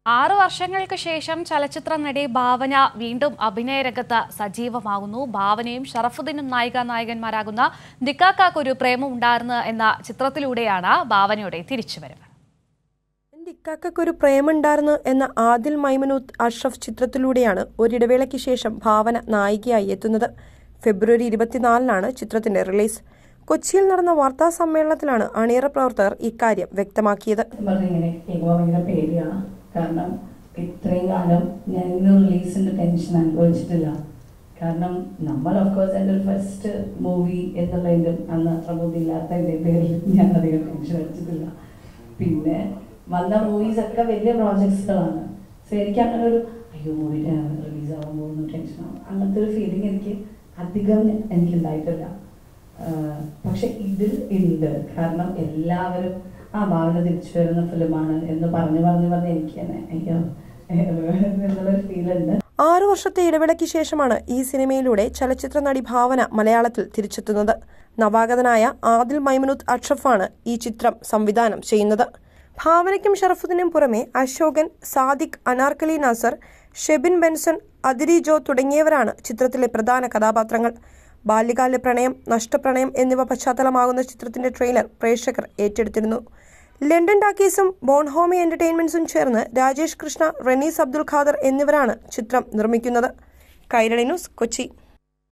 ആറു വർഷങ്ങൾക്ക് ശേഷം ചലച്ചിത്ര നടി ഭാവന വീണ്ടും അഭിനയ രംഗത്ത് സജീവമാകുന്നു ഭാവനയും ഷറഫുദ്ദീനും നായിക നായകന്മാരാകുന്ന ദിക്കാക്കാക്കൊരു പ്രേമം ഉണ്ടായിരുന്നു എന്ന ചിത്രത്തിലൂടെയാണ് ഭാവനയുടെ തിരിച്ചുവരവ് എൻ്റെ ഇക്കാക്കൊരു പ്രേമുണ്ടായിരുന്നു എന്ന ആദിൽ മൈമനൂത്ത് അഷ്റഫ് ചിത്രത്തിലൂടെയാണ് ഒരിടവേളയ്ക്ക് ശേഷം ഭാവന നായികയായി എത്തുന്നത് ഫെബ്രുവരി ഇരുപത്തിനാലിനാണ് ചിത്രത്തിന്റെ റിലീസ് കൊച്ചിയിൽ നടന്ന വാർത്താ സമ്മേളനത്തിലാണ് അണിയറ പ്രവർത്തകർ ഇക്കാര്യം വ്യക്തമാക്കിയത് പറഞ്ഞ ഇങ്ങനെ കേൾക്കുമ്പോൾ ഭയങ്കര പേടിയാണ് കാരണം ഇത്രയും കാലം ഞാൻ ഇന്ന് റിലീസിന്റെ ടെൻഷൻ അനുഭവിച്ചിട്ടില്ല കാരണം നമ്മൾ ഓഫ്കോഴ്സ് എൻ്റെ ഒരു ഫസ്റ്റ് മൂവി എന്നുള്ളതിൻ്റെ അന്ന് അത്ര ബുദ്ധിയില്ലാത്തതിൻ്റെ പേരിൽ ഞാൻ അധികം ടെൻഷൻ അടിച്ചിട്ടില്ല പിന്നെ വന്ന മൂവീസ് ഒക്കെ വലിയ പ്രോജക്ട്സുകളാണ് സോ എനിക്ക് അങ്ങനെ ഒരു അയ്യോ മൂവി റിലീസ് ആവാൻ പോകുന്നു ടെൻഷനാണ് അങ്ങനത്തെ ഒരു ഫീലിംഗ് എനിക്ക് അധികം എനിക്ക് ഉണ്ടായിട്ടില്ല ആഹ് പക്ഷെ ഇതിൽ ഉണ്ട് കാരണം എല്ലാവരും ആ ഭാവന തിരിച്ചു വരുന്ന ഫിലിമാണ് എന്ന് പറഞ്ഞു പറഞ്ഞു പറഞ്ഞ് എനിക്ക് തന്നെ അയ്യോ എന്നുള്ളൊരു ഫീൽ ഉണ്ട് ആറു വർഷത്തെ ഇടവേളയ്ക്ക് ശേഷമാണ് ഈ സിനിമയിലൂടെ ചലച്ചിത്ര നടി ഭാവന മലയാളത്തിൽ തിരിച്ചെത്തുന്നത് നവാഗതനായ ആദിൽ മൈമനൂത്ത് അഷ്റഫാണ് ഈ ചിത്രം സംവിധാനം ചെയ്യുന്നത് ഭാവനയ്ക്കും ഷറഫുദ്ദീനും പുറമെ അശോകൻ സാദിഖ് അനാർക്കലി നാസർ ഷെബിൻ ബെൻസൺ അതിരി ജോ തുടങ്ങിയവരാണ് ചിത്രത്തിലെ പ്രധാന കഥാപാത്രങ്ങൾ ബാല്യകാല പ്രണയം നഷ്ടപ്രണയം എന്നിവ പശ്ചാത്തലമാകുന്ന ചിത്രത്തിന്റെ ട്രെയിലർ പ്രേക്ഷകർ ഏറ്റെടുത്തിരുന്നു ലണ്ടൻ ടാക്കീസും ബോൺഹോമി എന്റർടൈൻമെന്റ്സും ചേർന്ന് രാജേഷ് കൃഷ്ണ റെനീസ് അബ്ദുൽ ഖാദർ എന്നിവരാണ് ചിത്രം നിർമ്മിക്കുന്നത് കൈരളി ന്യൂസ് കൊച്ചി